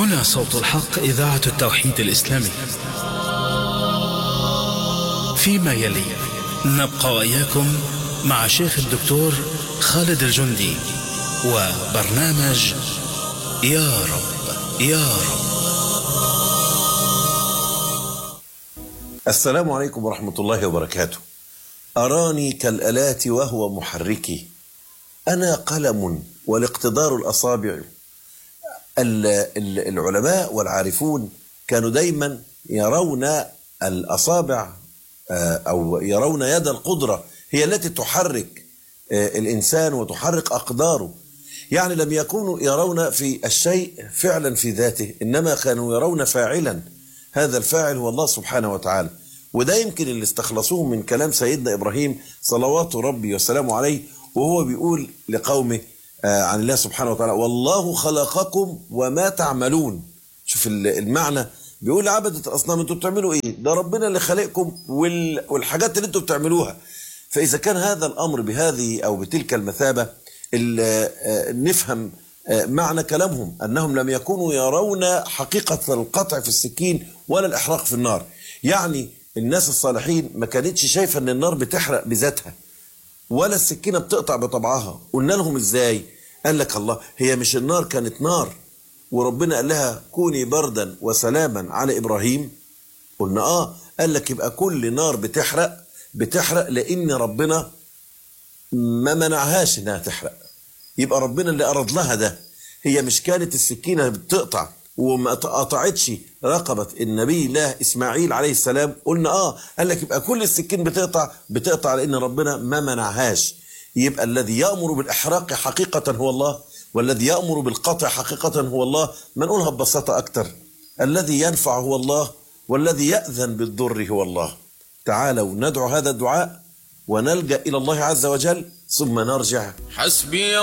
هنا صوت الحق إذاعة التوحيد الإسلامي فيما يلي نبقى وإياكم مع شيخ الدكتور خالد الجندي وبرنامج يا رب يا رب السلام عليكم ورحمة الله وبركاته أراني كالآلات وهو محركي أنا قلم والاقتدار الأصابع ال- ال- العلماء والعارفون كانوا دايما يرون الأصابع آه، أو يرون يد القدرة هي التي تحرك آه، الإنسان وتحرك أقداره يعني لم يكونوا يرون في الشيء فعلا في ذاته إنما كانوا يرون فاعلا هذا الفاعل هو الله سبحانه وتعالى وده يمكن اللي استخلصوه من كلام سيدنا إبراهيم صلوات ربي وسلامه عليه وهو بيقول لقومه آه، عن الله سبحانه وتعالى والله خلقكم وما تعملون شوف ال- المعنى بيقول لعبدة الأصنام انتوا بتعملوا ايه ده ربنا اللي خلقكم وال- والحاجات اللي انتوا بتعملوها فإذا كان هذا الأمر بهذه أو بتلك المثابة ال- آه، نفهم آه، معنى كلامهم أنهم لم يكونوا يرون حقيقة القطع في السكين ولا الإحراق في النار يعني الناس الصالحين ما كانتش شايفة أن النار بتحرق بذاتها ولا السكينة بتقطع بطبعها قلنا لهم ازاي قال لك الله هي مش النار كانت نار وربنا قال لها كوني بردا وسلاما على إبراهيم قلنا آه قال لك يبقى كل نار بتحرق بتحرق لأن ربنا ما منعهاش إنها تحرق يبقى ربنا اللي أراد لها ده هي مش كانت السكينة بتقطع وما قطعتش رقبة النبي الله إسماعيل عليه السلام قلنا آه قال لك يبقى كل السكين بتقطع بتقطع لأن ربنا ما منعهاش يبقى الذي يأمر بالإحراق حقيقة هو الله والذي يأمر بالقطع حقيقة هو الله ما نقولها ببساطة أكتر الذي ينفع هو الله والذي يأذن بالضر هو الله تعالوا ندعو هذا الدعاء ونلجأ إلى الله عز وجل ثم نرجع حسبي